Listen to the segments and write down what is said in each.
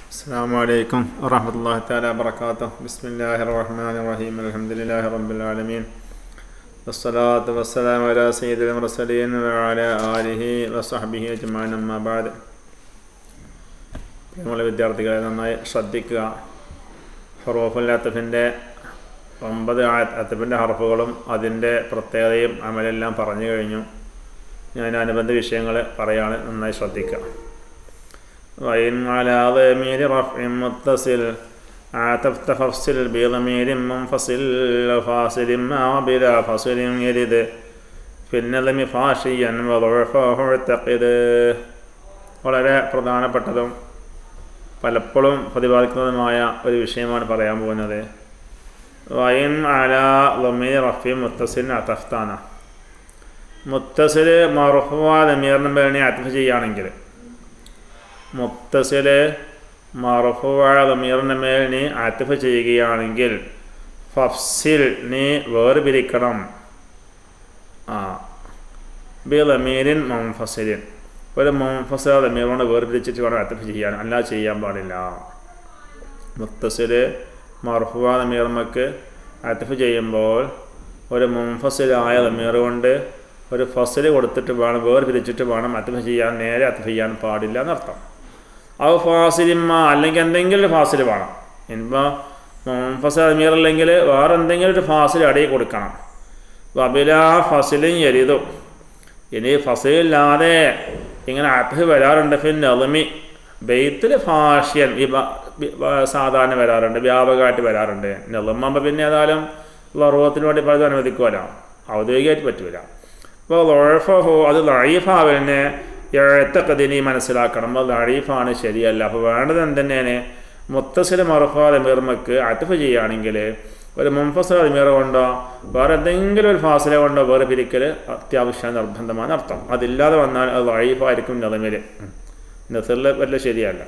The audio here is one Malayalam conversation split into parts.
السلام عليكم ورحمة الله تعالى وبركاته بسم الله الرحمن الرحيم الحمد لله رب العالمين والصلاة والسلام على سيد المرسلين وعلى آله وصحبه أجمعين أما بعد പ്രിയമുള്ള വിദ്യാർത്ഥികളെ നന്നായി ശ്രദ്ധിക്കുക ഹറോഫുൽ അത്തഫിൻ്റെ ഒമ്പത് അത്തഫിൻ്റെ ഹർഫുകളും അതിൻ്റെ പ്രത്യേകതയും അമലെല്ലാം പറഞ്ഞു കഴിഞ്ഞു ഞാൻ അനുബന്ധ വിഷയങ്ങൾ പറയാണ് നന്നായി ശ്രദ്ധിക്കുക وإن على ضمير رفع متصل عاتفت فافصل بضمير منفصل فاصل ما بلا فصل يرد في النظم فاشيا وضعفه اعتقد വളരെ പ്രധാനപ്പെട്ടതും പലപ്പോഴും പ്രതിപാദിക്കുന്നതുമായ ഒരു വിഷയമാണ് പറയാൻ പോകുന്നത് വൈൻ അല ലമീർ റഫി മുത്തസിൻ അത്തഫ്താന മുത്തസിൽ മറുഫുവ ലമീറിന് വേണ്ടി അത്തഫ് ചെയ്യുകയാണെങ്കിൽ മുത്തസില് മറഫുവായ ലമീറിൻ്റെ മേൽ നീ ആറ്റിഫ് ചെയ്യുകയാണെങ്കിൽ ഫഫ്സിൽ നീ വേർപിരിക്കണം ആ ബി ലമീരിൻ മുംഫസിലിൻ ഒരു മുംഫസിൽ ലമീർ കൊണ്ട് വേർപിരിച്ചിട്ട് വേണം ആറ്റിഫ് ചെയ്യാൻ അല്ലാതെ ചെയ്യാൻ പാടില്ല മുത്തസില് മറഫുവ ലമീർമക്ക് ആറ്റിഫ് ചെയ്യുമ്പോൾ ഒരു മുംഫസിലായ ലമീർ കൊണ്ട് ഒരു ഫസൽ കൊടുത്തിട്ട് വേണം വേർപിരിച്ചിട്ട് വേണം അത്തിഫ് ചെയ്യാൻ നേരെ അത്തിഫ് ചെയ്യാൻ പാടില്ല എന്നർത്ഥം അത് ഫാസിലിമ്മ അല്ലെങ്കിൽ എന്തെങ്കിലും ഒരു ഫാസിൽ വേണം ഇനിയിപ്പോൾ മുംഫസൽ അമീർ അല്ലെങ്കിൽ വേറെ എന്തെങ്കിലും ഒരു ഫാസിൽ അടിയിൽ കൊടുക്കണം വബില ഫസിലും എരിതും ഇനി ഫസലില്ലാതെ ഇങ്ങനെ അത്തിഫ് വരാറുണ്ട് ഫിൻ നെളുമി ബെയ്ത്തിൽ ഫാഷ്യൻ സാധാരണ വരാറുണ്ട് വ്യാപകമായിട്ട് വരാറുണ്ട് നെളുമ്മാകുമ്പോൾ പിന്നെ ഏതായാലും ലറുവത്തിന് വേണ്ടി പലതും അനുവദിക്കുമല്ലോ ഔദ്യോഗികമായിട്ട് പറ്റൂല അപ്പോൾ ലൊഴഫഹോ അത് ലഴീഫാവലിനെ എഴുത്തക്കതിനി മനസ്സിലാക്കണം അത് ലഴീഫാണ് ശരിയല്ല അപ്പോൾ വേണ്ടത് എന്തെന്നെയാണ് മുത്തസിൽ മറുഫാ അമീർമക്ക് അറ്റഫ് ചെയ്യുകയാണെങ്കിൽ ഒരു മുംഫസൽ അമീർ കൊണ്ടോ വേറെ എന്തെങ്കിലും ഒരു ഫാസില കൊണ്ടോ വേറെ പിരിക്കൽ അത്യാവശ്യം നിർബന്ധമാണ് അർത്ഥം അതില്ലാതെ വന്നാൽ അത് ലഴീഫായിരിക്കും നിലമിൽ നസറിൽ വല്ല ശരിയല്ല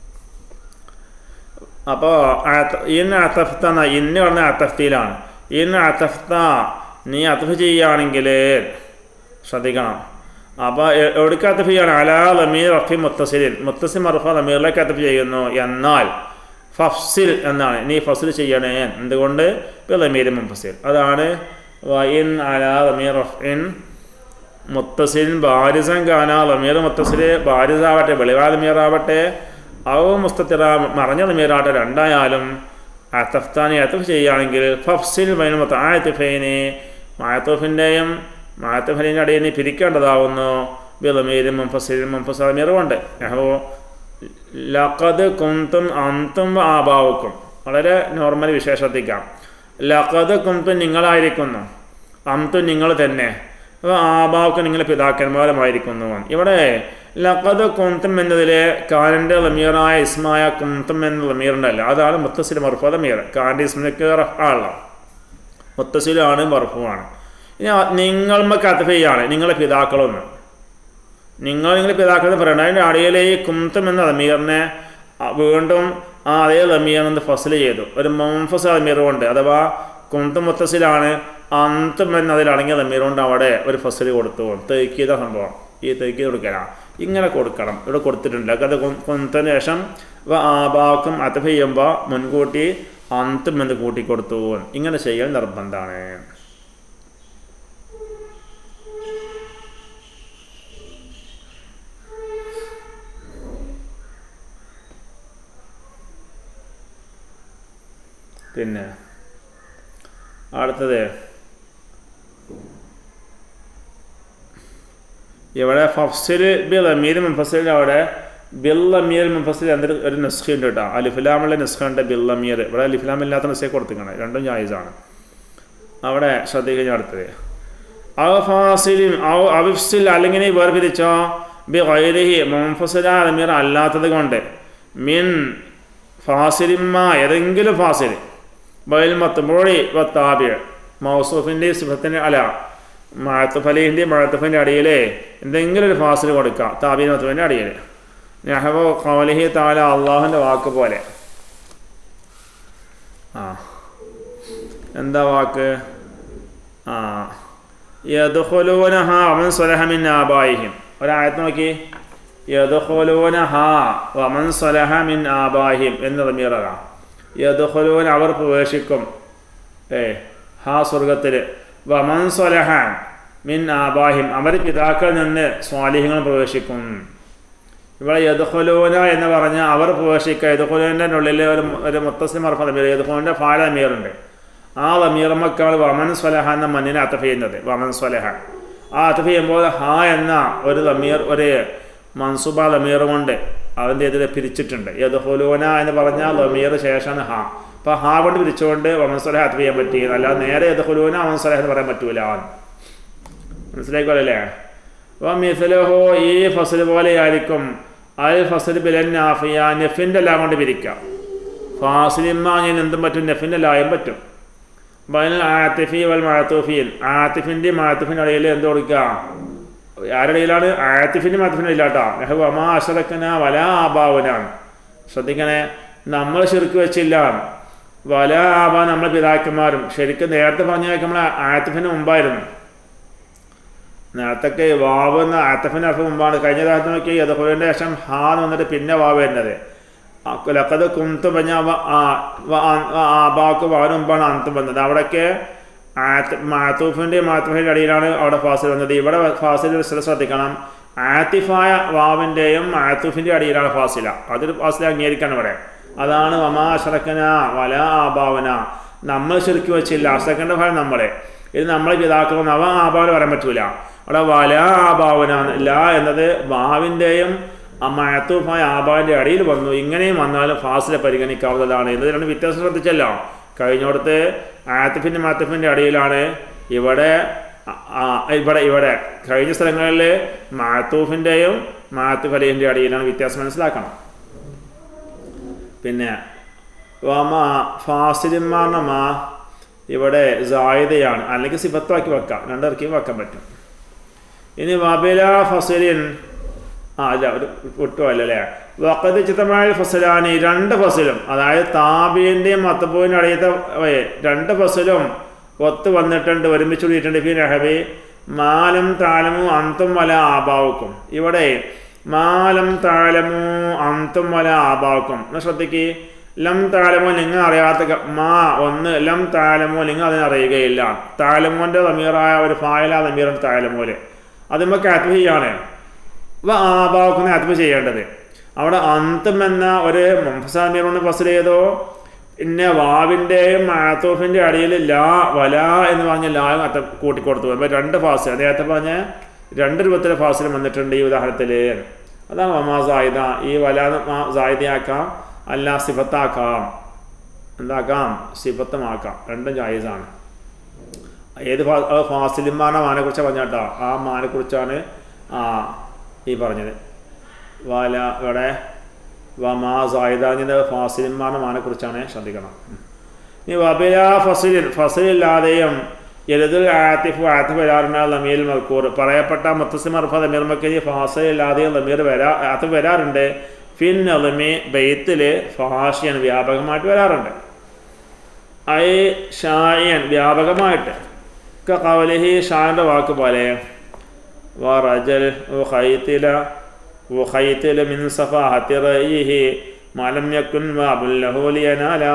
അപ്പോൾ ഇന്ന് അത്തഫ്ത ഇന്ന് പറഞ്ഞ അത്തഫ്തിയിലാണ് ഇന്ന് അത്തഫ്ത നീ അത്തഫ് ചെയ്യുകയാണെങ്കിൽ ശ്രദ്ധിക്കണം അപ്പോൾ എവിടേക്ക് അത്തഫ് ചെയ്യണം അലാ ലമീർ റഫി മുത്തസിലിൻ മുത്തസിൽ മറുഫ ലമീറിലേക്ക് അത്തഫ് ചെയ്യുന്നു എന്നാൽ ഫഫ്സിൽ എന്നാണ് നീ ഫസിൽ ചെയ്യണേ എന്തുകൊണ്ട് ലമീർ മുഫസിൽ അതാണ് വൈൻ അലാ ലമീർ റഫിൻ മുത്തസിലിൻ ബാരിസൻ കാന ലമീർ മുത്തസിൽ ബാരിസാവട്ടെ വെളിവാ ലമീറാവട്ടെ ഔ മുസ്തത്തിറ മറഞ്ഞ ലമീറാവട്ടെ രണ്ടായാലും അത്തഫ്താനി അത്തഫ് ചെയ്യുകയാണെങ്കിൽ ഫഫ്സിൽ വൈൻ മുത്തായത്തിഫൈനെ മായത്തോഫിൻ്റെയും മാത്തഫലിൻ്റെ അടിയിൽ നീ പിരിക്കേണ്ടതാവുന്നു ബിളമീരും മുംഫസിലും മുംഫസമീറുമുണ്ട് അപ്പോൾ ലഖദ് കുന്തും അന്തും ആഭാവുക്കും വളരെ നോർമൽ വിശേഷത്തിക്കാം ലഖദ് കുന്തും നിങ്ങളായിരിക്കുന്നു അന്തും നിങ്ങൾ തന്നെ അപ്പോൾ ആഭാവുക്ക് നിങ്ങൾ പിതാക്കന്മാരുമായിരിക്കുന്നു ഇവിടെ ലഖദ് കുന്തും എന്നതിൽ കാനൻ്റെ ലമീറായ ഇസ്മായ കുന്തും എന്ന ലമീറുണ്ടല്ലോ അതാണ് മുത്തസിൽ മർഫ ലമീർ കാൻ്റെ ഇസ്മിക്ക് റഫാള മുത്തസിലാണ് മർഫുമാണ് ഇനി നിങ്ങൾമക്ക് അത്തഫയാണ് നിങ്ങളെ പിതാക്കളൊന്ന് നിങ്ങൾ നിങ്ങളുടെ പിതാക്കളെന്ന് പറയണം അതിൻ്റെ അടിയിലെ ഈ കുംത്തം എന്ന അമീറിനെ വീണ്ടും ആ അതേ അമീർ എന്ന് ഫസൽ ചെയ്തു ഒരു മംഫസ് അമീർ കൊണ്ട് അഥവാ കുംത്തം മുത്തസിലാണ് അന്തം എന്ന അതിലടങ്ങിയ അമീർ കൊണ്ട് അവിടെ ഒരു ഫസൽ കൊടുത്തു തേക്കിയത സംഭവം ഈ തേക്കിയത് കൊടുക്കണം ഇങ്ങനെ കൊടുക്കണം ഇവിടെ കൊടുത്തിട്ടുണ്ട് അത് കുന്തത്തിന് ശേഷം ആഭാക്കും അത്തഫ ചെയ്യുമ്പോൾ മുൻകൂട്ടി അന്തം എന്ന് കൂട്ടിക്കൊടുത്തു ഇങ്ങനെ ചെയ്യൽ നിർബന്ധമാണ് പിന്നെ അടുത്തത് ഇവിടെ ഫഫ്സിൽ ബിൽ അമീർ മുഫസിൽ അവിടെ ബിൽ അമീർ മുഫസിൽ എന്തൊരു ഒരു നുസ്ഖ ഉണ്ട് കേട്ടോ അലിഫിലാമുള്ള നുസ്ഖ ഉണ്ട് ബിൽ അമീർ ഇവിടെ അലിഫിലാമില്ലാത്ത നുസ്ഖ കൊടുത്തിക്കണം രണ്ടും ജായിസാണ് അവിടെ ശ്രദ്ധിക്കുന്ന അടുത്തത് അവ ഫാസിലും അവ അവിഫ്സിൽ അല്ലെങ്കിൽ വേർപിരിച്ചോ ബി ഗൈരിഹി മുംഫസില അമീർ അല്ലാത്തത് കൊണ്ട് മിൻ ഫാസിലിമ്മ ഏതെങ്കിലും ഫാസിൽ ബൈൽ മത്തുമ്പോഴി വത്താബിയ മൗസൂഫിൻ്റെ സിഫത്തിൻ്റെ അല മഴത്തുഫലിൻ്റെ മഴത്തുഫിൻ്റെ അടിയിൽ എന്തെങ്കിലും ഒരു ഫാസിൽ കൊടുക്കുക താബി മത്തുഫിൻ്റെ അടിയിൽ നെഹബോ കൗലിഹി താല അള്ളാഹുൻ്റെ വാക്ക് പോലെ ആ എന്താ വാക്ക് ആ യദുഹുലൂനഹ അവൻ സ്വലഹമിൻ ആബായിഹിം ഒരായത്ത് നോക്കി യദുഹുലൂന ഹാ വമൻ സ്വലഹ മിൻ ആബാഹിം എന്ന് റമീറതാണ് യദുഹുലൂൻ അവർ പ്രവേശിക്കും ഏ ഹാ സ്വർഗത്തിൽ വമൻ സ്വലഹ മിൻ ആബാഹിം അവർ പിതാക്കളിൽ നിന്ന് സ്വാലിഹ്യങ്ങൾ പ്രവേശിക്കും ഇവിടെ യദുഹുലൂന എന്ന് പറഞ്ഞാൽ അവർ പ്രവേശിക്കുക യദുഹുലൂൻ്റെ ഉള്ളിൽ ഒരു ഒരു മുത്തസ്ലിം അർഫ അമീർ യദുഹുലിൻ്റെ ഫാല അമീറുണ്ട് ആ അമീറമ്മക്കാണ് വമൻ സ്വലഹ എന്ന മണ്ണിനെ അത്തഫ് ചെയ്യുന്നത് വമൻ സ്വലഹ ആ അത്തഫ് ചെയ്യുമ്പോൾ ഹാ എന്ന ഒരു ലമീർ ഒരു മൻസുബ ലമീർ കൊണ്ട് അതിൻ്റെ ഇതിൽ പിരിച്ചിട്ടുണ്ട് യദുഹുലൂന എന്ന് പറഞ്ഞാൽ ലമീർ ശേഷമാണ് ഹാ അപ്പോൾ ഹാ കൊണ്ട് പിരിച്ചുകൊണ്ട് വമൻ സ്വലഹ അത്തഫ് ചെയ്യാൻ പറ്റി അല്ലാതെ നേരെ യദുഹുലൂന വമൻ സ്വലഹ എന്ന് പറയാൻ പറ്റൂല മനസ്സിലാക്കുമല്ലേ അപ്പോൾ മിസലഹോ ഈ ഫസൽ പോലെയായിരിക്കും അൽ ഫസൽ ബിലൻ നാഫിയ നെഫിൻ്റെ എല്ലാം കൊണ്ട് പിരിക്കാം ഫാസിലിമാൻ എന്തും പറ്റും നെഫിൻ്റെ ലായും പറ്റും ബൈൽ ആത്തിഫി വൽ മാത്തൂഫിയിൽ ആത്തിഫിൻ്റെയും മാത്തൂഫിൻ്റെ ഇടയിൽ എന്ത് കൊടുക്കുക ആരുടെ ഇടയിലാണ് ആത്തിഫിൻ്റെ മാത്തൂഫിൻ്റെ ഇല്ലാട്ടോ നെഹു അമാ അഷറക്കന വല ആബാവനാണ് ശ്രദ്ധിക്കണേ നമ്മൾ ശിർക്ക് വെച്ചില്ല വല ആബ നമ്മളെ പിതാക്കന്മാരും ശരിക്കും നേരത്തെ പറഞ്ഞ നമ്മൾ ആത്തിഫിന് മുമ്പായിരുന്നു നേരത്തൊക്കെ വാവ് എന്ന ആത്തഫിന് അർത്ഥം മുമ്പാണ് കഴിഞ്ഞ കാലത്ത് നോക്കി യദഹുലിൻ്റെ ശേഷം ഹാ എന്ന് വന്നിട്ട് പിന്നെ വാവ് വരുന്നത് ലക്കത് കുന്ത് പറഞ്ഞ ആബാക്ക് വാവിന് മുമ്പാണ് അന്തം വന്നത് അവിടെയൊക്കെ മാത്തൂഫിൻ്റെയും മാത്തൂഫിൻ്റെ അടിയിലാണ് അവിടെ ഫാസിൽ വന്നത് ഇവിടെ ഫാസിൽ ശ്രദ്ധിക്കണം ആത്തിഫായ വാവിൻ്റെയും മാത്തൂഫിൻ്റെ അടിയിലാണ് ഫാസില അതൊരു ഫാസില അംഗീകരിക്കണം ഇവിടെ അതാണ് വമാ അഷറക്കന വല ആബാവന നമ്മൾ ശരിക്കും വെച്ചില്ല അഷറക്കൻ്റെ ഫലം നമ്മളെ ഇത് നമ്മളെ പിതാക്കളും നവ ആഭാവന പറയാൻ പറ്റൂല അവിടെ വല ആഭാവന ല എന്നത് വാവിൻ്റെയും മഴത്തൂഫായ ആഭാവിൻ്റെ അടിയിൽ വന്നു ഇങ്ങനെയും വന്നാലും ഫാസിലെ പരിഗണിക്കാവുന്നതാണ് ഇത് രണ്ട് വ്യത്യാസം ശ്രദ്ധിച്ചല്ലോ കഴിഞ്ഞോടത്ത് ആത്തിഫിൻ്റെ മാത്തഫിൻ്റെ അടിയിലാണ് ഇവിടെ ഇവിടെ ഇവിടെ കഴിഞ്ഞ സ്ഥലങ്ങളിൽ മാത്തൂഫിൻ്റെയും മാത്തുഫ് അലിഹിൻ്റെ അടിയിലാണ് വ്യത്യാസം മനസ്സിലാക്കണം പിന്നെ വമ ഫാസിലിമാർണ മാ ഇവിടെ സായുധയാണ് അല്ലെങ്കിൽ സിബത്താക്കി വെക്കാം രണ്ടിറക്കിയും വെക്കാൻ പറ്റും ഇനി വബില ഫസലിൻ ആ അല്ല ഒരു ഒട്ടുമല്ല അല്ലേ വക്കത്ത് ചിത്തമായ ഫസലാനി രണ്ട് ഫസലും അതായത് താബിൻ്റെയും മത്തപ്പൂവിൻ്റെ അടിയത്തെ രണ്ട് ഫസലും ഒത്ത് വന്നിട്ടുണ്ട് ഒരുമിച്ച് കൂടിയിട്ടുണ്ട് ഫി നഹബി മാലം താലമു അന്തും വല ആബാവുക്കും ഇവിടെ മാലം താലമു അന്തും വല ആബാവുക്കും എന്ന് ശ്രദ്ധിക്ക് ലം താലമോ നിങ്ങൾ അറിയാത്ത മാ ഒന്ന് ലം താലമോ നിങ്ങൾ അതിനെ അറിയുകയില്ല താലമോൻ്റെ തമീറായ ഒരു ഫായല തമീറും താലമോല് അത് നമുക്ക് ആത്മ ചെയ്യാണ് അപ്പോൾ ആബാവുക്കുന്ന ആത്മ ചെയ്യേണ്ടത് അവിടെ അന്തം എന്ന ഒരു മുംഫസാമീറോണ് ഫസൽ ചെയ്തോ പിന്നെ വാവിൻ്റെയും മാത്തോഫിൻ്റെ അടിയിൽ ലാ വല എന്ന് പറഞ്ഞ ലാ അത്ത കൂട്ടിക്കൊടുത്തു അപ്പോൾ രണ്ട് ഫാസിൽ നേരത്തെ പറഞ്ഞ രണ്ട് രൂപത്തിലെ ഫാസിൽ വന്നിട്ടുണ്ട് ഈ ഉദാഹരണത്തിൽ അതാണ് വമാ സായിദ ഈ വല സായിദയാക്കാം അല്ല സിഫത്താക്കാം എന്താക്കാം സിഫത്തമാക്കാം രണ്ടും ജായിസാണ് ഏത് ഫാസിലിമാന മാനെക്കുറിച്ചാണ് പറഞ്ഞാട്ടോ ആ മാനെക്കുറിച്ചാണ് ആ ഈ പറഞ്ഞത് വാല ഇവിടെ വമാ സായിദാഞ്ഞിൻ്റെ ഫാസിലിമാന മാനെക്കുറിച്ചാണ് ശ്രദ്ധിക്കണം ഇനി വബില ഫസിലിൻ ഫസിലില്ലാതെയും എഴുതുൽ ആത്തിഫ് ആത്തിഫ് വരാറുണ്ട് ലമീൽ മൽക്കൂർ പറയപ്പെട്ട മുത്തസിം അർഫ ലമീർ മക്കരി ഫാസിലില്ലാതെയും ലമീർ വരാ ആത്തിഫ് വരാറുണ്ട് ഫിൻ നലമി ബെയ്ത്തിൽ ഫാഷിയൻ വ്യാപകമായിട്ട് വരാറുണ്ട് ഐ ഷായൻ വ്യാപകമായിട്ട് കവലഹി ഷാൻ്റെ വാക്ക് പോലെ വറജൽ ഉഖൈത്തില ഉഖൈത്തില മിൻ സഫാഹത്തി റയിഹി മലം യക്കുൻ വാബുല്ലഹു ലിയനാലാ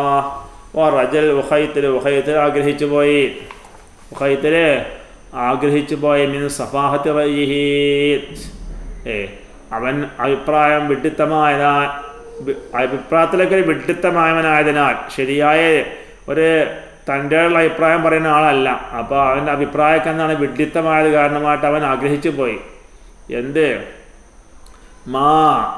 വറജൽ ഉഖൈത്തിൽ ഉഖൈത്തിൽ ആഗ്രഹിച്ചു പോയി ഉഖൈത്തിൽ ആഗ്രഹിച്ചു പോയി മിൻ സഫാഹത്തി റയിഹി ഏ അവൻ അഭിപ്രായം വിഡിത്തമായതാ അഭിപ്രായത്തിലേക്ക് വിഡിത്തമായവനായതിനാൽ ശരിയായ ഒരു തൻ്റെ ഉള്ള അഭിപ്രായം പറയുന്ന ആളല്ല അപ്പോൾ അവൻ്റെ അഭിപ്രായമൊക്കെ എന്താണ് വിഡിത്തമായത് കാരണമായിട്ട് അവൻ ആഗ്രഹിച്ചു പോയി എന്ത് മാ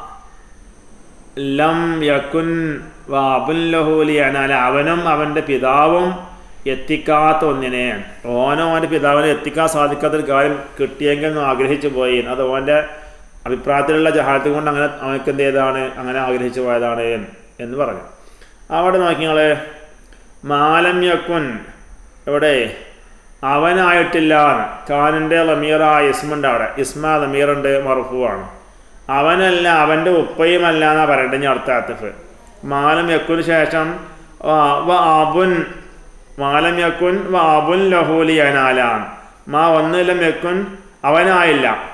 ലം യക്കുൻ വാബുൻ ലഹൂലി എന്നാൽ അവനും അവൻ്റെ പിതാവും എത്തിക്കാത്ത ഒന്നിനെ ഓനോ അവൻ്റെ പിതാവിനെ എത്തിക്കാൻ സാധിക്കാത്തൊരു കാര്യം കിട്ടിയെങ്കിൽ ആഗ്രഹിച്ചു പോയി അത് ഓൻ്റെ അഭിപ്രായത്തിലുള്ള ജഹാലത്ത് കൊണ്ട് അങ്ങനെ അവനക്ക് എന്ത് ചെയ്താണ് അങ്ങനെ ആഗ്രഹിച്ചു പോയതാണ് എന്ന് പറഞ്ഞു അവിടെ നോക്കി നിങ്ങൾ മാലം യക്കുൻ ഇവിടെ അവനായിട്ടില്ല ഖാനിൻ്റെ ലമീറായ ഇസ്മുണ്ട് അവിടെ ഇസ്മ ലമീറുണ്ട് മറുഫുവാണ് അവനല്ല അവൻ്റെ ഉപ്പയുമല്ല എന്നാ പറയട്ടെ ഞാൻ അടുത്ത ആത്തിഫ് മാലം യക്കുന് ശേഷം വ അബുൻ മാലം യക്കുൻ വ അബുൻ ലഹൂലി അനാലാൻ മാ ഒന്നിലും യക്കുൻ അവനായില്ല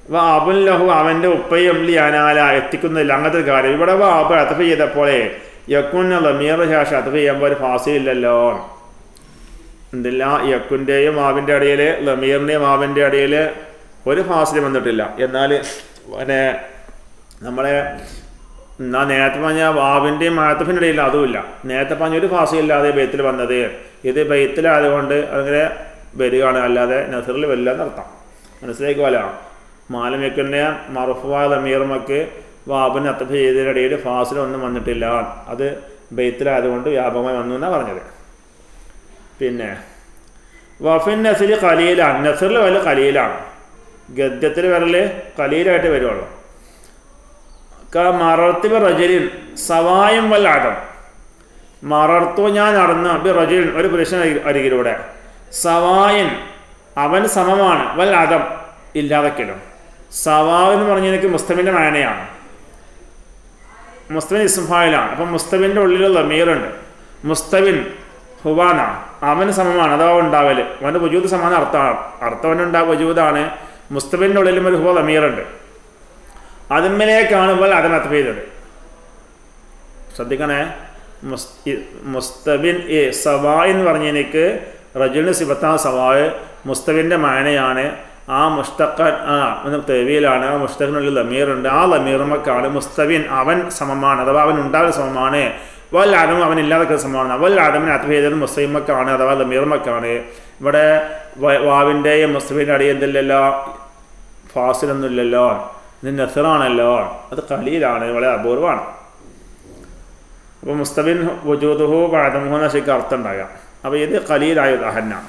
വാബുൻ ലഹു അവൻ്റെ ഉപ്പയും ലിയാനാല എത്തിക്കുന്നില്ല അങ്ങനത്തെ ഒരു കാര്യം ഇവിടെ വാബ് അത്തഫ് ചെയ്തപ്പോഴേ യക്കുന്ന ലമീർ ശേഷം അത്തഫ് ചെയ്യുമ്പോൾ ഒരു ഫാസിലില്ലല്ലോ എന്തില്ല യക്കുൻ്റെയും മാവിൻ്റെ ഇടയിൽ ലമീറിൻ്റെയും മാവിൻ്റെ ഇടയിൽ ഒരു ഫാസിൽ വന്നിട്ടില്ല എന്നാൽ പിന്നെ നമ്മളെ എന്നാ നേരത്തെ പറഞ്ഞ വാവിൻ്റെയും മാത്തഫിൻ്റെ ഇടയിൽ അതുമില്ല നേരത്തെ പറഞ്ഞ ഒരു ഫാസിലില്ലാതെ ബെയ്ത്തിൽ വന്നത് ഇത് ബെയ്ത്തിലായതുകൊണ്ട് അങ്ങനെ വരികയാണ് അല്ലാതെ നസറിൽ വരില്ല എന്നർത്ഥം മനസ്സിലാക്കുമല്ല മാലമിക്കൻ്റെ മറുഫുവായ ലമീറുമൊക്കെ വാബിന് അത്തഫ് ചെയ്തതിനിടയിൽ ഫാസിലൊന്നും വന്നിട്ടില്ല അത് ബെയ്ത്തിലായതുകൊണ്ട് വ്യാപകമായി വന്നു എന്നാണ് പറഞ്ഞത് പിന്നെ വഫിൻ നസിൽ കലീലാണ് നസറിൽ വല്ല കലീലാണ് ഗദ്യത്തിൽ വരൽ കലീലായിട്ട് വരുള്ളൂ ക മറർത്തിബ റജലിൻ സവായം വല്ല അടം മറർത്തു ഞാൻ നടന്ന ബി റജലിൻ ഒരു പുരുഷൻ അരികിലൂടെ സവായൻ അവൻ സമമാണ് വൽ അദം ഇല്ലാതെക്കലും സവാ എന്ന് പറഞ്ഞതിനൊക്കെ മുസ്തമിൻ്റെ മാനയാണ് മുസ്തബിൻ ഇസ്ഫായിലാണ് അപ്പം മുസ്തബിൻ്റെ ഉള്ളിൽ ലമീറുണ്ട് മുസ്തബിൻ ഹുവാന അവന് സമമാണ് അഥവാ ഉണ്ടാവല് അവൻ്റെ വജൂദ് സമാന അർത്ഥമാണ് അർത്ഥം അവനുണ്ടാ വജൂദാണ് മുസ്തബിൻ്റെ ഉള്ളിലും ഒരു ഹുവ ലമീറുണ്ട് അതിന്മേലേക്കാണ് ഇപ്പോൾ അതിനകത്ത് പെയ്തത് ശ്രദ്ധിക്കണേ മുസ്തബിൻ എ സവാ എന്ന് പറഞ്ഞതിനേക്ക് റജുലിന് സിബത്താ സവായ് മുസ്തബിൻ്റെ മാനയാണ് ആ മുസ്തഖൻ ആ തെവിയിലാണ് ആ മുസ്തഖിനുള്ളിൽ ലമീറുണ്ട് ആ ലമീറുമക്കാണ് മുസ്തബിൻ അവൻ സമമാണ് അഥവാ അവൻ ഉണ്ടാകുന്ന സമമാണ് വൽ ആദം അവൻ ഇല്ലാതെ സമമാണ് വൽ ആദമിന് അത്ത് ചെയ്തത് മുസ്ലിമക്കാണ് അഥവാ ലമീറുമക്കാണ് ഇവിടെ വാവിൻ്റെയും മുസ്തബിൻ്റെ അടി എന്തില്ലല്ലോ ഫാസിലൊന്നുമില്ലല്ലോ ഇത് നസറാണല്ലോ അത് കലീലാണ് വളരെ അപൂർവമാണ് അപ്പോൾ മുസ്തബിൻ വജൂദുഹു പാദമുഹു എന്ന ശരിക്കും അർത്ഥം ഉണ്ടാകാം അപ്പോൾ ഇത് കലീലായ ഉദാഹരണമാണ്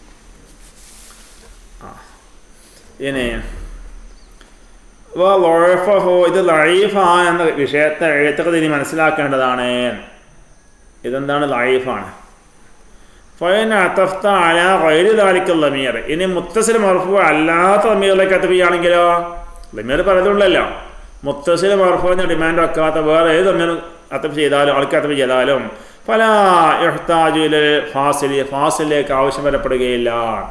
ഇനി ലൊഴഫഹോ ഇത് ലൈഫാ എന്ന വിഷയത്തെ എഴുത്തൊക്കെ ഇനി മനസ്സിലാക്കേണ്ടതാണ് ഇതെന്താണ് ലൈഫാണ് ഫൈൻ അത്തഫ്ത അല വൈര് താലിക്കൽ ലമീർ ഇനി മുത്തസിൽ മർഫു അല്ലാത്ത ലമീറിലേക്ക് എത്തുകയാണെങ്കിലോ ലമീർ പലതുള്ളല്ലോ മുത്തസിൽ മർഫുവിന് ഡിമാൻഡ് വെക്കാത്ത വേറെ ഏത് ലമീർ അത്തഫ് ചെയ്താലും ആൾക്ക് അത്തഫ് ചെയ്താലും പല ഇഹ്താജുൽ ഫാസിലി ഫാസിലേക്ക് ആവശ്യം വരപ്പെടുകയില്ല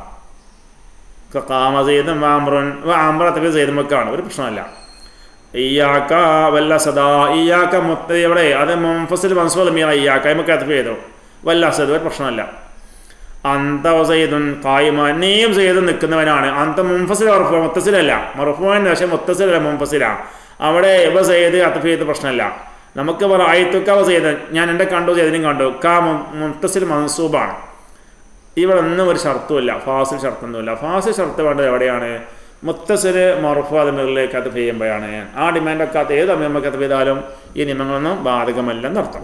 കാമ സെയ്തും വാമ്രുൻ വാമ്ര അത്തഫ് സെയ്തുമൊക്കെയാണ് ഒരു പ്രശ്നമല്ല ഇയാക്ക വല്ല സദാ ഇയാക്ക മുത്ത എവിടെ അത് മുംഫസിൽ മൻസൂൽ മീറ ഇയാക്ക നമുക്ക് അത്തഫ് ചെയ്തു വല്ല സദ് ഒരു പ്രശ്നമല്ല അന്ത സെയ്തുൻ കായ്മ നീയും സെയ്തും നിൽക്കുന്നവനാണ് അന്ത മുംഫസിൽ മറുഫു മുത്തസിലല്ല മറുഫുവിന് പക്ഷേ മുത്തസിലല്ല മുംഫസിലാണ് അവിടെ ഇവ സെയ്ത് അത്തഫ് ചെയ്ത് പ്രശ്നമല്ല നമുക്ക് പറ ആയിത്തുക്ക സെയ്ത് ഞാൻ എൻ്റെ കണ്ടു ചെയ്തതിനും കണ്ടു കാ മുത്തസിൽ മൻസൂബാണ് ഇവിടെ ഒന്നും ഒരു ഷർത്തുമില്ല ഫാസിൽ ഷർത്തൊന്നുമില്ല ഫാസിൽ ഷർത്ത് വേണ്ടത് എവിടെയാണ് മുത്തസില് മറുഫു അതിമിലേക്ക് അത് ചെയ്യുമ്പോഴാണ് ആ ഡിമാൻഡൊക്കെ അത് ഏത് അമ്മയൊക്കെ അത് ചെയ്താലും ഈ നിയമങ്ങളൊന്നും ബാധകമല്ലെന്നർത്ഥം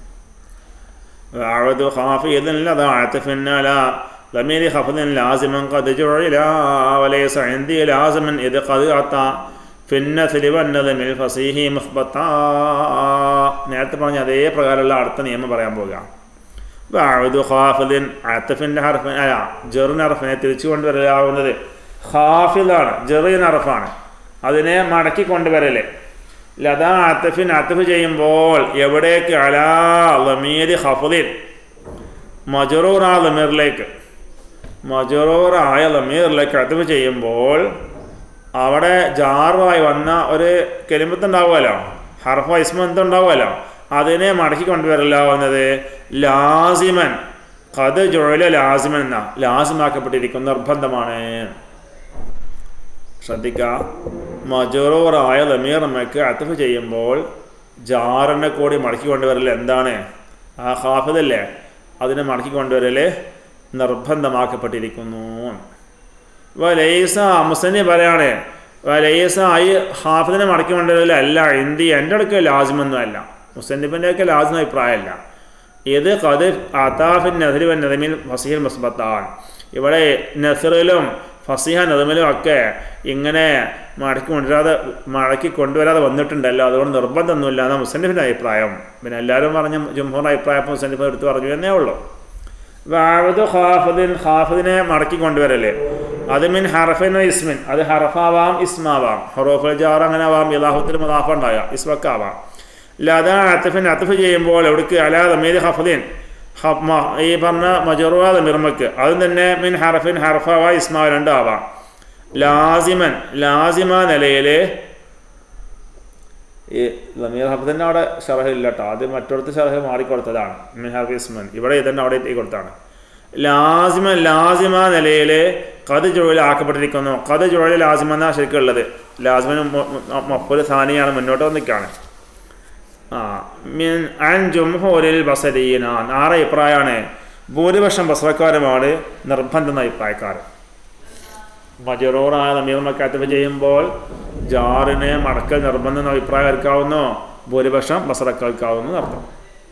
وأعود خافض لدى عطف على ضمير خفض لازما قد جعل وليس عندي لازما إذ قد أتى في النثل والنظم الفصيح مثبتا നേരത്തെ പറഞ്ഞ അതേ പ്രകാരമുള്ള അടുത്ത നിയമം പറയാൻ പോകുക വാഴുദു ഖാഫിദിൻ അത്തഫിൻ്റെ ഹർഫിന് അല്ല ജെറിന് ഹർഫിനെ തിരിച്ചു കൊണ്ടുവരലാവുന്നത് ഖാഫിദാണ് ജെറിൻ ഹർഫാണ് അതിനെ മടക്കി കൊണ്ടുവരല് ലതാ അത്തഫിൻ അത്തഫ് ചെയ്യുമ്പോൾ എവിടേക്ക് അലാ ലമീരി ഹഫുദിൻ മജറൂർ ആ ലമീറിലേക്ക് മജറൂർ ആയ ലമീറിലേക്ക് അത്തഫ് ചെയ്യുമ്പോൾ അവിടെ ജാറായി വന്ന ഒരു കെലിമ്പത്തുണ്ടാവുമല്ലോ ഹർഫ ഇസ്മത്തുണ്ടാവുമല്ലോ അതിനെ മടക്കി കൊണ്ടുവരലാവുന്നത് ലാസിമൻ കത് ജോയില ലാസിമൻ എന്ന ലാസിമാക്കപ്പെട്ടിരിക്കുന്ന നിർബന്ധമാണ് ശ്രദ്ധിക്കുക മജറൂറായ ലമീറമ്മയ്ക്ക് അത്തഫ് ചെയ്യുമ്പോൾ ജാറിനെ കൂടി മടക്കി കൊണ്ടുവരൽ എന്താണ് ആ ഹാഫിദല്ലേ അതിനെ മടക്കി കൊണ്ടുവരൽ നിർബന്ധമാക്കപ്പെട്ടിരിക്കുന്നു വലൈസ മുസന്നി പറയാണ് വലൈസ ഈ ഹാഫിദിനെ മടക്കി കൊണ്ടുവരൽ അല്ല ഇന്ത്യ എൻ്റെ അടുക്ക് ലാസിമൊന്നും അല്ല മുസന്നിഫിൻ്റെയൊക്കെ ലാസിമ അഭിപ്രായമല്ല ഇത് കത് അതാഫിൻ നസരി വൻ നദമിൽ ഫസീൽ മുസ്ബത്താണ് ഇവിടെ നസറിലും ഫസിഹ നദമിലും ഒക്കെ ഇങ്ങനെ മടക്കി കൊണ്ടുവരാതെ മടക്കി കൊണ്ടുവരാതെ വന്നിട്ടുണ്ടല്ലോ അതുകൊണ്ട് നിർബന്ധമൊന്നുമില്ല എന്നാണ് മുസന്നിഫിൻ്റെ അഭിപ്രായം പിന്നെ എല്ലാവരും പറഞ്ഞ ജുംഹൂർ അഭിപ്രായം മുസന്നിഫ് എടുത്ത് പറഞ്ഞു എന്നേ ഉള്ളൂ വാവത് ഹാഫിദിൻ ഹാഫിദിനെ മടക്കി കൊണ്ടുവരല്ലേ അത് മിൻ ഹറഫിൻ ഇസ്മിൻ അത് ഹറഫാവാം ഇസ്മാവാം ഹറോഫൽ ജാർ അങ്ങനെ ആവാം ഇലാഹുത്തിൽ മുദാഫ ഉണ്ടാകാം ഇസ്മക്കാവാം ലത അത്തഫിൻ അത്തഫ് ചെയ്യുമ്പോൾ എവിടേക്ക് അലാ തമീദ് ഹഫദിൻ ഈ പറഞ്ഞ മജറുവാദ മിർമക്ക് അതും തന്നെ മിൻ ഹറഫിൻ ഹർഫാവ ഇസ്മാവ് രണ്ടാവാം ലാസിമൻ ലാസിമ നിലയിൽ ഈ ലമീർ ഹഫദിൻ്റെ അവിടെ ഷറഹ് ഇല്ല കേട്ടോ ആദ്യം മറ്റൊടത്ത് ഷറഹ് മാറിക്കൊടുത്തതാണ് മിഹാഫ് ഇസ്മൻ ഇവിടെ ഇതന്നെ അവിടെ എത്തി കൊടുത്താണ് ലാസിമ ലാസിമ നിലയിൽ കത് ജോലിൽ ആക്കപ്പെട്ടിരിക്കുന്നു കത് ജോലി ലാസിമ എന്നാണ് ശരിക്കും ഉള്ളത് ലാസിമിന് മൊപ്പല് സാനിയാണ് മുന്നോട്ട് വന്നിക്കാണ് ആ മിൻ അൻ ജുംഹൂരിൽ ബസരീന ആറ് അഭിപ്രായമാണ് ഭൂരിപക്ഷം ബസ്രക്കാരുമാണ് നിർബന്ധം അഭിപ്രായക്കാർ മജറൂറായ നമീർമക്കാത്തവ് ചെയ്യുമ്പോൾ ജാറിനെ മടക്കൽ നിർബന്ധം എന്ന അഭിപ്രായം എടുക്കാവുന്നു ഭൂരിപക്ഷം ബസറക്കാർക്കാവുന്നു അർത്ഥം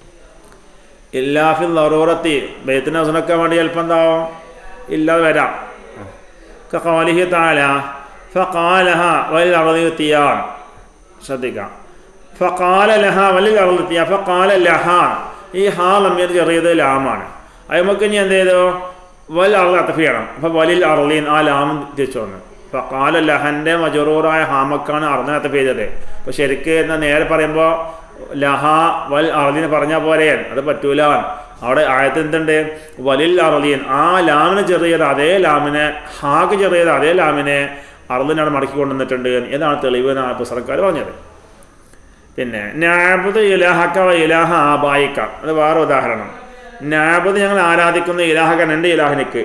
ഇല്ലാഫിൽ നറൂറത്തി ബെയ്ത്തിന് ഹസനക്കാൻ വേണ്ടി ചിലപ്പോൾ എന്താവും ഇല്ലാതെ വരാം കവാലിഹി താല ഫാലഹ വലിൽ അറുതിയാൻ ശ്രദ്ധിക്കാം ഫക്കാല ലഹ വലിൽ അറുതിയ ഫക്കാല ലഹ ഈ ഹാ ലമീർ ചെറിയത് ലാമാണ് അത് നമുക്ക് ഇനി എന്ത് ചെയ്തു വൽ അറു അത്തഫ് ചെയ്യണം അപ്പോൾ വലിൽ അറുലീൻ ആ ലാം തിരിച്ചു വന്നു ഫക്കാല ലഹൻ്റെ മജറൂറായ ഹാമക്കാണ് അറുന്ന അത്തഫ് ചെയ്തത് അപ്പോൾ ശരിക്ക് എന്നാൽ നേരെ പറയുമ്പോൾ ലഹ വൽ അറലീൻ പറഞ്ഞാൽ പോരെ അത് പറ്റൂല അവിടെ ആയത്ത് എന്തുണ്ട് വലിൽ അറലീൻ ആ ലാമിന് ചെറിയത് അതേ ലാമിനെ ഹാക്ക് ചെറിയത് അതേ ലാമിനെ അറലിനാണ് മടക്കി കൊണ്ടുവന്നിട്ടുണ്ട് എന്നാണ് തെളിവ് എന്നാണ് പുസ്തകക്കാർ പറഞ്ഞത് പിന്നെ നാബുദ് ഇലാഹക്ക വ ഇലാഹ ആബായിക്ക അത് വേറെ ഉദാഹരണം നാബുദ് ഞങ്ങൾ ആരാധിക്കുന്ന ഇലാഹക്ക എൻ്റെ ഇലാഹിനിക്ക്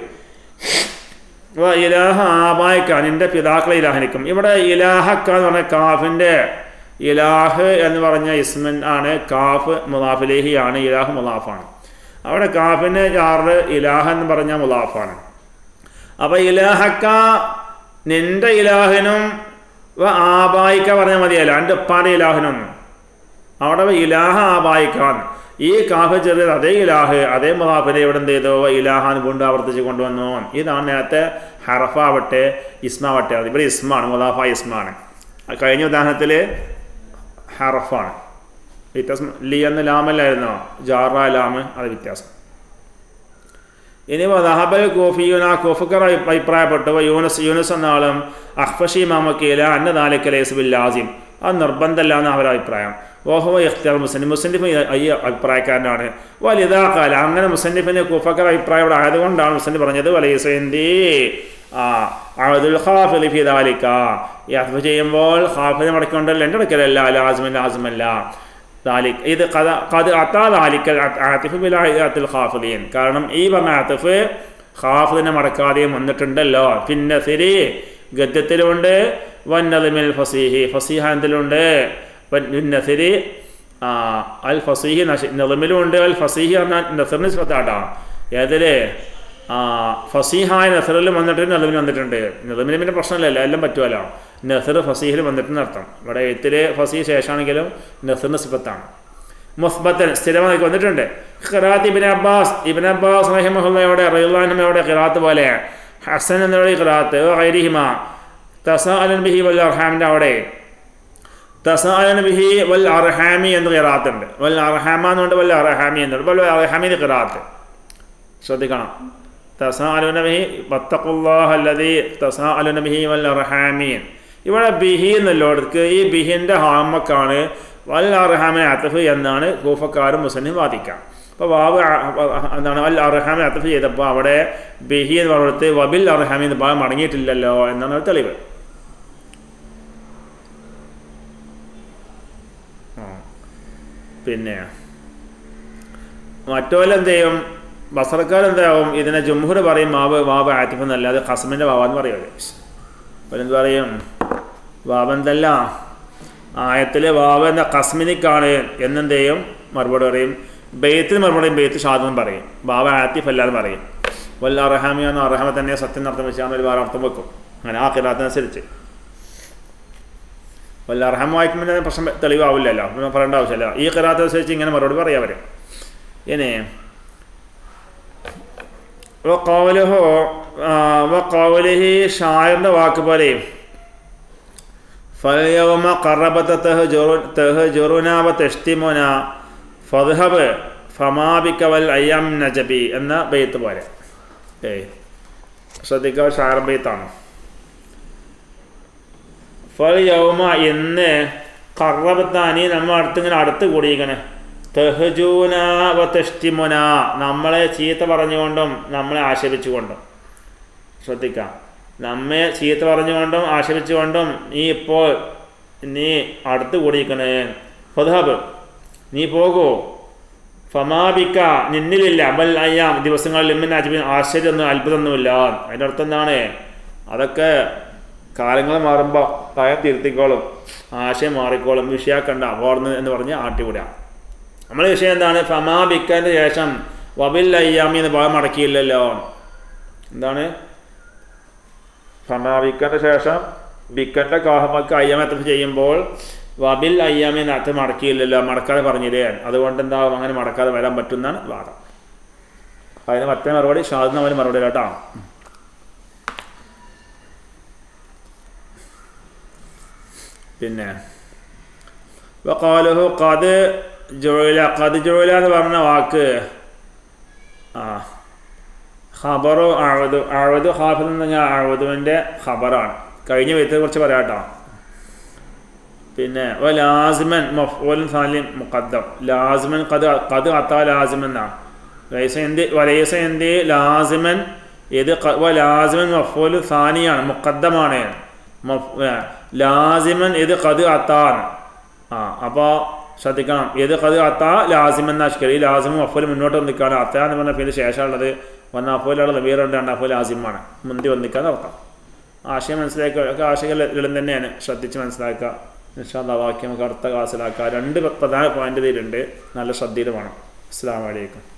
വ ഇലാഹ ആബായിക്ക നിൻ്റെ പിതാക്കളെ ഇലാഹിനിക്കും ഇവിടെ ഇലാഹക്ക എന്ന് പറഞ്ഞ കാഫിൻ്റെ ഇലാഹ് എന്ന് പറഞ്ഞ ഇസ്മൻ ആണ് കാഫ് മുലാഫിലേഹിയാണ് ഇലാഹ് മുലാഫാണ് അവിടെ കാഫിന് ചാറ് ഇലാഹ് എന്ന് പറഞ്ഞ മുലാഫാണ് അപ്പോൾ ഇലാഹക്ക നിൻ്റെ ഇലാഹിനും ആബായിക്ക പറഞ്ഞാൽ മതിയല്ല എൻ്റെ ഉപ്പാൻ്റെ ഇലാഹിനൊന്നും അവിടെ ഇലാഹ ആബായിക്കാൻ ഈ കാഫ് ചെറിയത് അതേ ഇലാഹ് അതേ മുലാഫിനെ ഇവിടെ എന്ത് ചെയ്തു ഇലാഹാൻ കൊണ്ട് ആവർത്തിച്ച് കൊണ്ടുവന്നു ഇതാണ് നേരത്തെ ഹറഫാവട്ടെ ഇസ്മാവട്ടെ അത് ഇവിടെ ഇസ്മാണ് മുലാഫ ഇസ്മാണ് കഴിഞ്ഞ ഉദാഹരണത്തിൽ ഹറഫാണ് വ്യത്യാസം ലി എന്ന ലാമല്ലായിരുന്നോ ജാറ ലാമ് അത് വ്യത്യാസം ഇനി ദഹബൽ കോഫിയൂൻ ആ കോഫക്കർ അഭിപ്രായപ്പെട്ടു യൂനസ് യൂനസ് എന്ന ആളും അഹ്ഫഷി മാമക്കീല അന്ന നാലിക്കലേസുബിൽ ലാസിം അത് നിർബന്ധമല്ല എന്ന് അവരുടെ അഭിപ്രായം ഓഹോ ഇഖ്തിയാർ മുസന്നിഫ് മുസന്നിഫ് ഈ അഭിപ്രായക്കാരനാണ് വലിതാക്കാല അങ്ങനെ മുസന്നിഫിന് കുഫക്കർ അഭിപ്രായം ഇവിടെ ആയതുകൊണ്ടാണ് മുസന്നിഫ് പറഞ്ഞത് വലൈസന്തി ആ അഴുദുൽ ഹാഫിൽ ഫിദാലിക്ക ഈ അത്ഭ ചെയ്യുമ്പോൾ ഹാഫിനെ മടക്കൊണ്ടല്ല എൻ്റെ അടുക്കലല്ല ലാസിമല്ല ലാസിമല്ല ദാലിക് ഇത് കഥ കത് അത്താ ദാലിക്കൽ ആത്തിഫ് ബിലാഹിദാത്തിൽ ഹാഫിലീൻ കാരണം ഈ പറഞ്ഞ ആത്തിഫ് ഹാഫിദിനെ മടക്കാതെയും വന്നിട്ടുണ്ടല്ലോ പിന്നെ ശരി ഗദ്യത്തിലുണ്ട് വന്നതിമിൽ ഫസീഹി ഫസീഹാനത്തിലുണ്ട് പിന്നെ ശരി അൽ ഫസീഹി നദിമിലും ഉണ്ട് അൽ ഫസീഹി എന്ന നസറിന് ശ്രദ്ധാട്ടാ ഏതില് ഫസീഹായ നസറിലും വന്നിട്ട് നദിമിൽ വന്നിട്ടുണ്ട് നദിമിന് പിന്നെ പ്രശ്നമില്ലല്ലോ എല്ലാം പറ്റുമല്ലോ നസർ ഫസീഹിൽ വന്നിട്ടെന്ന് അർത്ഥം ഇവിടെ എഴുത്തില് ഫസീഹ് ശേഷമാണെങ്കിലും നസറിന് സിഫത്താണ് മുസ്ബത്തൻ സ്ഥിരമായി വന്നിട്ടുണ്ട് ഖിറാത്ത് ഇബിൻ അബ്ബാസ് ഇബിൻ അബ്ബാസ് റഹിമഹുല്ലയുടെ റഹ്ലാനമയുടെ ഖിറാത്ത് പോലെ ഹസൻ എന്നുള്ള ഖിറാത്ത് ഐരിഹിമ തസാഅലൻ ബിഹി വൽ അർഹാമിൻ്റെ അവിടെ തസാഅലൻ ബിഹി വൽ അർഹാമി എന്ന് ഖിറാത്ത് ഉണ്ട് വൽ അർഹാമ എന്നുണ്ട് വൽ അർഹാമി എന്നുണ്ട് വൽ അർഹാമി ഖിറാത്ത് ശ്രദ്ധിക്കണം തസാഅലുന ബിഹി വത്തഖുല്ലാഹ അല്ലദീ തസാഅലുന ബിഹി വൽ അർഹാമീൻ ഇവിടെ ബിഹി എന്നുള്ളടത്ത് ഈ ബിഹിൻ്റെ ഹാമക്കാണ് വൽ അർഹാമിനെ അത്തഫ് എന്നാണ് കൂഫക്കാരും മുസ്ലിം വാദിക്കാം അപ്പോൾ വാവ് എന്താണ് അൽ അർഹാമെ അത്തഫ് ചെയ്തപ്പോൾ അവിടെ ബിഹി എന്ന് പറഞ്ഞിടത്ത് വബിൽ അർഹാമി എന്ന് ഭാഗം മടങ്ങിയിട്ടില്ലല്ലോ എന്നാണ് തെളിവ് പിന്നെ മറ്റോലെന്ത് ചെയ്യും ബസറക്കാർ എന്താവും ഇതിനെ ജുംഹുർ പറയും മാവ് വാവ് ആറ്റിഫ് എന്നല്ലാതെ ഖസമിൻ്റെ വാവെന്ന് പറയുമല്ലോ അപ്പോൾ എന്ത് പറയും വാവെന്തല്ല ആയത്തിൽ വാവ് എന്ന കസ്മിനിക്കാണ് എന്നെന്ത് ചെയ്യും മറുപടി പറയും ബെയ്ത്തിന് മറുപടി ബെയ്ത്ത് ഷാദെന്ന് പറയും വാവ ആത്തിഫ് അല്ലാതെ പറയും വല്ല അർഹാമിയാന്ന് അർഹാമ തന്നെ സത്യം അർത്ഥം വെച്ചാൽ ഒരു വേറെ അർത്ഥം വെക്കും അങ്ങനെ ആ കിറാത്തിനനുസരിച്ച് വല്ല അർഹം വായിക്കുമ്പോൾ പ്രശ്നം തെളിവാവില്ലല്ലോ പിന്നെ പറയേണ്ട ആവശ്യമില്ല ഈ കിറാത്ത് അനുസരിച്ച് ഇങ്ങനെ മറുപടി പറയാം അവർ ഇനി വക്കൗലഹോ വക്കൗലഹി ഷായറിൻ്റെ വാക്ക് പോലെ ഫലയവമ കറബത്ത തെഹ്ജുറുന വ തെഷ്തിമുന ഫദ്ഹബ് ഫമാബിക്ക വൽ അയ്യം നജബി എന്ന ബെയ്ത്ത് പോലെ ഏയ് ശ്രദ്ധിക്കുക ഷാർ ബെയ്ത്താണ് ഫൽ യൗമ ഇന്ന് കറബത്താനി നമ്മൾ അടുത്തിങ്ങനെ അടുത്ത് കൂടിയിരിക്കണേ തെഹജൂന വ തെഷ്ടിമുന നമ്മളെ ചീത്ത പറഞ്ഞുകൊണ്ടും നമ്മളെ ആക്ഷേപിച്ചുകൊണ്ടും ശ്രദ്ധിക്കാം നമ്മെ ചീത്ത പറഞ്ഞുകൊണ്ടും ആക്ഷേപിച്ചുകൊണ്ടും നീ ഇപ്പോൾ നീ അടുത്ത് കൂടിയിരിക്കണേ ഫതാബ് നീ പോകൂ ഫമാബിക്ക നിന്നിലില്ല അബൽ അയ്യാം ദിവസങ്ങളിൽ ഇമ്മിന് അജിബിൻ ആശ്ചര്യമൊന്നും അത്ഭുതമൊന്നുമില്ല അതിൻ്റെ അർത്ഥം എന്താണ് അതൊക്കെ കാലങ്ങൾ മാറുമ്പോൾ ഭയം തിരുത്തിക്കോളും ആശയം മാറിക്കോളും വിഷയാക്കണ്ട അവാർന്ന് എന്ന് പറഞ്ഞ് ആട്ടിവിടാം നമ്മളെ വിഷയം എന്താണ് ഫമാബിക്കൻ്റെ ശേഷം വബിൽ അയ്യാമി എന്ന് ഭാഗം മടക്കിയില്ലല്ലോ എന്താണ് ഫമാബിക്കൻ്റെ ശേഷം ബിക്കൻ്റെ കാഹമക്ക് അയ്യാമത്ത് ചെയ്യുമ്പോൾ വബിൽ അയ്യാമി എന്ന് അർത്ഥം മടക്കിയില്ലല്ലോ മടക്കാതെ പറഞ്ഞില്ലേ അതുകൊണ്ട് എന്താവും അങ്ങനെ മടക്കാതെ വരാൻ പറ്റുന്നതാണ് വാദം അതിന് മറ്റേ മറുപടി ഷാദിന് അവന് മറുപടി കേട്ടോ പിന്നെ വക്കാലുഹു കത് ജോയില കത് ജോയില എന്ന് പറഞ്ഞ വാക്ക് ആ ഖബറു അഴുതു അഴുതു ഹാഫിദ് എന്ന് പറഞ്ഞാൽ അഴുതുവിൻ്റെ ഖബറാണ് കഴിഞ്ഞ വ്യക്തിയെ കുറിച്ച് പറയാട്ടോ പിന്നെ വ ലാസിമൻ മഫ്ഊൽ സാലിം മുഖദ്ദം ലാസിമൻ കത് കത് അത്താ ലാസിമൻ എന്നാണ് ലൈസ എന്തി വലൈസ എന്തി ലാസിമൻ ഇത് ക- വ ലാസിമൻ മഫ്ഊൽ സാനിയാണ് മുഖദ്ദമാണ് മഫ് ഏ, ലാസിമൻ ഇത് കത് അത്താണ് ആ അപ്പോൾ ശ്രദ്ധിക്കണം ഏത് കത് അത്ത ലാസിം എന്ന അഷ്കരി ഈ ലാസിം അഫോൽ മുന്നോട്ട് വന്നിക്കാണ് അത്ത എന്ന് പറഞ്ഞ പിന്നെ ശേഷമുള്ളത് ഒന്ന് അഫോലുള്ള നബീറുണ്ട് രണ്ട് അഫോൽ ലാസിമാണ് മുന്തി വന്നിക്കാന്ന് അർത്ഥം ആശയം മനസ്സിലാക്കുക ഒക്കെ ആശയങ്ങൾ തന്നെയാണ് ശ്രദ്ധിച്ച് മനസ്സിലാക്കുക നിഷാദ വാക്യം നമുക്ക് അടുത്ത ക്ലാസ്സിലാക്കുക രണ്ട് പ്രധാന പോയിന്റ് ഇതിലുണ്ട് നല്ല ശ്രദ്ധയിൽ വേണം അസ്സാം വലൈക്കും